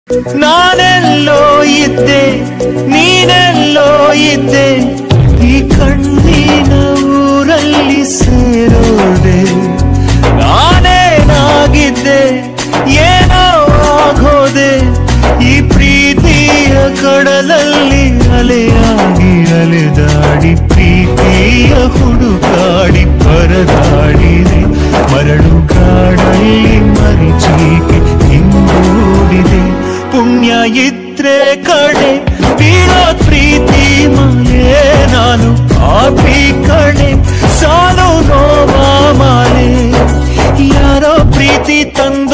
ನಾನೆಲ್ಲೋ ಇದ್ದೆ ನೀನೆಲ್ಲೋ ಇದ್ದೆ ಈ ಕಣ್ಣಿನ ಊರಲ್ಲಿ ಸೇರೋದೆ ನಾನೇನಾಗಿದ್ದೆ ಏನೋ ಆಗೋದೆ ಈ ಪ್ರೀತಿಯ ಕಡಲಲ್ಲಿ ಅಲೆಯಾಗಿ ಅಲೆದಾಡಿ ಪ್ರೀತಿಯ ಹುಡುಕಾಡಿ ಪರದಾಡಿದೆ ಮರಳು ಕಾಡಲ್ಲಿ ಮರಿಚೀಕೆ ಹಿಂದೂಡಿದೆ ಪುಣ್ಯ ಇದ್ರೆ ಕಡೆ ಬೀಳೋದ್ ಪ್ರೀತಿ ಮಾಲೆ ನಾನು ಪಾಪಿ ಕಡೆ ಸಾಲು ನೋವ ಮಾಲೆ ಯಾರೋ ಪ್ರೀತಿ ತಂದ